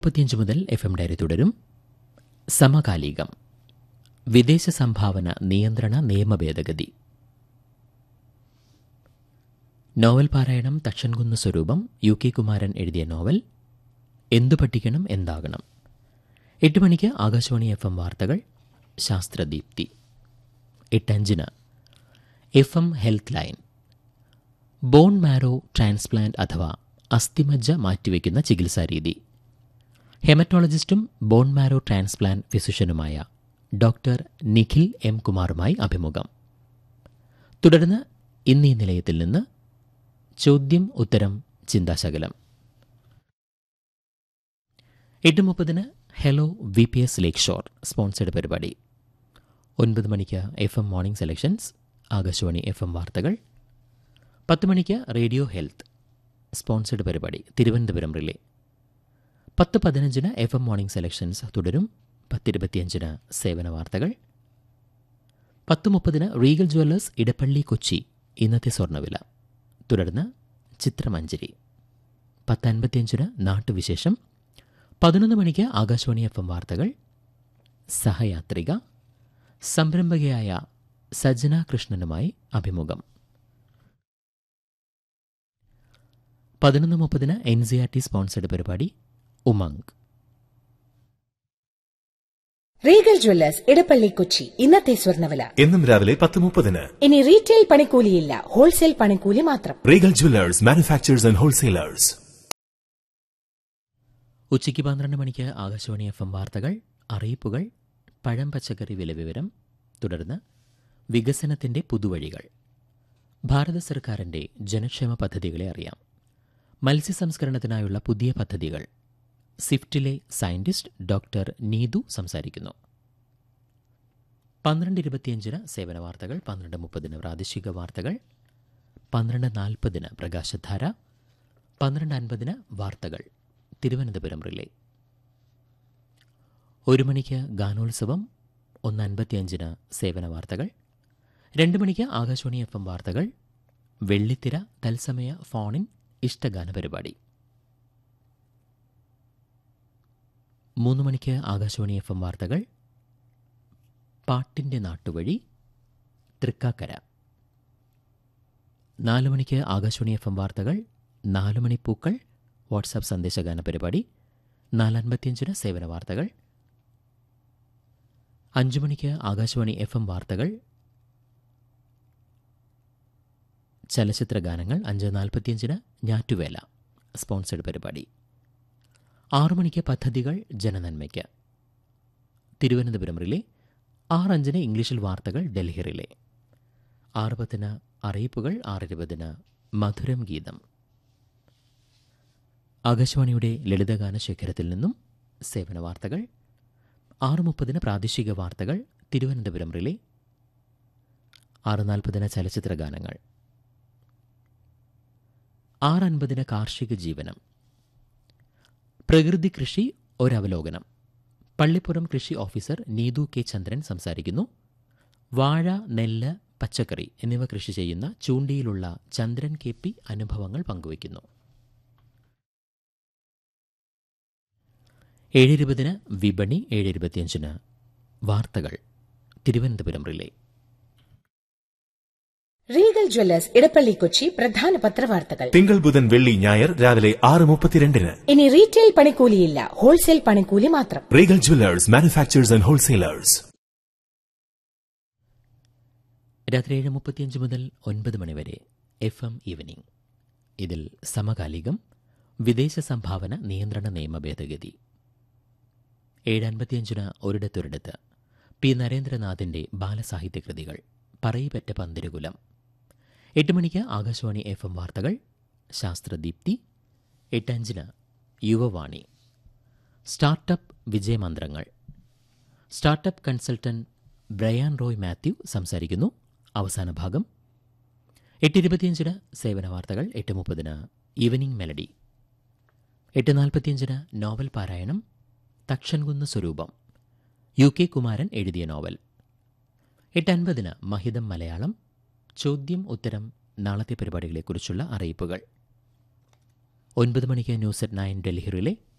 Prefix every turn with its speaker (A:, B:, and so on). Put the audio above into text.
A: മുപ്പത്തിയഞ്ച് മുതൽ F M diary തുടരും സമകാലികം വിദേശ സംഭാവന നിയന്ത്രണ നിയമ ഭേദഗതി നോവൽ പാരായണം തക്ഷൻകുന്ന് സ്വരൂപം യു കെ കുമാരൻ എഴുതിയ നോവൽ എന്തു പഠിക്കണം എന്താകണം എട്ട് മണിക്ക് ആകാശവാണി എഫ് എം വാർത്തകൾ ശാസ്ത്രദീപ്തി എട്ടഞ്ചിന് F M health line bone marrow transplant അഥവാ അസ്ഥിമജ്ജ മാറ്റിവെക്കുന്ന ചികിത്സാരീതി ഹെമറ്റോളജിസ്റ്റും ബോൺ മാരോ ട്രാൻസ്പ്ലാന്റ് ഫിസിഷ്യനുമായ ഡോക്ടർ നിഖിൽ എം കുമാറുമായി അഭിമുഖം തുടർന്ന് ഇന്നീ നിലയത്തിൽ നിന്ന് ചോദ്യം ഉത്തരം ചിന്താശകലം എട്ട് മുപ്പതിന് hello V P S Lakeshore sponsored പരിപാടി ഒൻപത് മണിക്ക് F M morning selections Akashvani F M വാർത്തകൾ പത്ത് മണിക്ക് റേഡിയോ ഹെൽത്ത് സ്പോൺസേഡ് പരിപാടി തിരുവനന്തപുരം റിലേ പത്ത് പതിനഞ്ചിന് എഫ് എം മോർണിംഗ് സെലക്ഷൻസ് തുടരും പത്തിരുപത്തിയഞ്ചിന് സേവന വാർത്തകൾ പത്ത് മുപ്പതിന് റീഗൽ ജ്വല്ലേഴ്സ് ഇടപ്പള്ളി കൊച്ചി ഇന്നത്തെ സ്വർണ്ണവില തുടർന്ന് ചിത്രമഞ്ജരി പത്ത് അൻപത്തിയഞ്ചിന് നാട്ടുവിശേഷം പതിനൊന്ന് മണിക്ക് ആകാശവാണി എഫ് എം വാർത്തകൾ സഹയാത്രിക സംരംഭകയായ സജ്ജന കൃഷ്ണനുമായി അഭിമുഖം പതിനൊന്ന് മുപ്പതിന് N C R T sponsored പരിപാടി ഉമംഗ്
B: റീഗൽ ജ്വല്ലേഴ്സ് ഇടപ്പള്ളി കൊച്ചി ഇന്നത്തെ സ്വർണ്ണവില
C: എന്നും രാവിലെ പത്ത് മുപ്പതിന്
B: ഇനി റീറ്റെയിൽ പണിക്കൂലിയില്ല ഹോൾസെയിൽ പണിക്കൂലി മാത്രം
C: Regal jewellers manufacturers and wholesalers
A: ഉച്ചയ്ക്ക് പന്ത്രണ്ട് മണിക്ക് ആകാശവാണി എഫ് എം വാർത്തകൾ അറിയിപ്പുകൾ പഴം പച്ചക്കറി വില വിവരം തുടർന്ന് വികസനത്തിന്റെ പുതുവഴികൾ ഭാരത സർക്കാരിന്റെ ജനക്ഷേമ പദ്ധതികളെ അറിയാം മത്സ്യസംസ്കരണത്തിനായുള്ള പുതിയ പദ്ധതികൾ സിഫ്റ്റിലെ സയന്റിസ്റ്റ് ഡോക്ടർ നീതു സംസാരിക്കുന്നു പന്ത്രണ്ട് ഇരുപത്തിയഞ്ചിന് സേവന വാർത്തകൾ പന്ത്രണ്ട് മുപ്പതിന് പ്രാദേശിക വാർത്തകൾ പന്ത്രണ്ട് നാൽപ്പതിന് പ്രകാശധാര പന്ത്രണ്ട് അൻപതിന് വാർത്തകൾ തിരുവനന്തപുരം റിലേ ഒരു മണിക്ക് ഗാനോത്സവം ഒന്ന് അൻപത്തിയഞ്ചിന് സേവന വാർത്തകൾ രണ്ട് മണിക്ക് ആകാശവാണി എഫ് എം വാർത്തകൾ വെള്ളിത്തിര തത്സമയ ഫോണിൻ ഇഷ്ടഗാന പരിപാടി മൂന്ന് മണിക്ക് ആകാശവാണി എഫ് എം വാർത്തകൾ പാട്ടിൻ്റെ നാട്ടുവഴി തൃക്കാക്കര നാല് മണിക്ക് ആകാശവാണി എഫ് എം വാർത്തകൾ നാല് മണി പൂക്കൾ വാട്സാപ്പ് സന്ദേശഗാന പരിപാടി നാലൻപത്തിയഞ്ചിന് സേവന വാർത്തകൾ അഞ്ചു മണിക്ക് ആകാശവാണി എഫ് എം വാർത്തകൾ ചലച്ചിത്ര ഗാനങ്ങൾ അഞ്ച് നാൽപ്പത്തിയഞ്ചിന് ഞാറ്റുവേല സ്പോൺസേഡ് പരിപാടി ആറു മണിക്ക് പദ്ധതികൾ ജനനന്മയ്ക്ക് തിരുവനന്തപുരം റിലേ ആറ് അഞ്ചിന് ഇംഗ്ലീഷിൽ വാർത്തകൾ ഡൽഹി റിലേ ആറ് പത്തിന് അറിയിപ്പുകൾ ആറ് ഇരുപതിന് മധുരം ഗീതം ആകാശവാണിയുടെ ലളിതഗാന ശേഖരത്തിൽ നിന്നും സേവന വാർത്തകൾ ആറ് മുപ്പതിന് പ്രാദേശിക വാർത്തകൾ തിരുവനന്തപുരം റിലേ ആറ് നാൽപ്പതിന് ചലച്ചിത്ര ഗാനങ്ങൾ ആറ് അൻപതിന് കാർഷിക ജീവനം പ്രകൃതി കൃഷി ഒരവലോകനം പള്ളിപ്പുറം കൃഷി ഓഫീസർ നീതു കെ ചന്ദ്രൻ സംസാരിക്കുന്നു വാഴ നെല്ല് പച്ചക്കറി എന്നിവ കൃഷി ചെയ്യുന്ന ചൂണ്ടിയിലുള്ള ചന്ദ്രൻ കെ പി അനുഭവങ്ങൾ പങ്കുവയ്ക്കുന്നു ഏഴിരുപതിന് വിപണി ഏഴിരുപത്തിയഞ്ചിന് വാർത്തകൾ Thiruvananthapuram relay
B: Regal jewellers Edappally Kochi പ്രധാന പത്രവാർത്തകൾ
C: തിങ്കൾ ബുധൻ വെള്ളി ഞായർ രാവിലെ ആറ് മുപ്പത്തിരണ്ടിന്
B: ഇനി റീറ്റെയിൽ പണിക്കൂലിയില്ല ഹോൾസെയിൽ പണിക്കൂലി മാത്രം
C: Regal jewellers manufacturers and wholesalers
A: രാത്രി ഏഴ് മുപ്പത്തിയഞ്ച് മുതൽ ഒൻപത് മണിവരെ എഫ് എം ഈവനിംഗ് ഇതിൽ സമകാലികം വിദേശ സംഭാവന നിയന്ത്രണ നിയമ ഭേദഗതി ഏഴ് അൻപത്തിയഞ്ചിന് ഒരിടത്തൊരിടത്ത് പി നരേന്ദ്രനാഥിന്റെ ബാലസാഹിത്യ കൃതികൾ പറയിപ്പറ്റ പന്തിരുകുലം എട്ട് മണിക്ക് ആകാശവാണി എഫ് എം വാർത്തകൾ ശാസ്ത്രദീപ്തി എട്ടഞ്ചിന് യുവവാണി സ്റ്റാർട്ടപ്പ് വിജയമന്ത്രങ്ങൾ startup consultant Brian Roy Mathew സംസാരിക്കുന്നു അവസാന ഭാഗം എട്ട് ഇരുപത്തിയഞ്ചിന് സേവന വാർത്തകൾ എട്ട് മുപ്പതിന് ഈവനിംഗ് മെലഡി എട്ട് നാൽപ്പത്തിയഞ്ചിന് നോവൽ പാരായണം തക്ഷൻകുന്ന് സ്വരൂപം യു കെ കുമാരൻ എഴുതിയ നോവൽ എട്ട് അൻപതിന് മഹിതം മലയാളം ചോദ്യം ഉത്തരം നാളത്തെ പരിപാടികളെക്കുറിച്ചുള്ള അറിയിപ്പുകൾ ഒൻപത് മണിക്ക് news at nine Delhi relay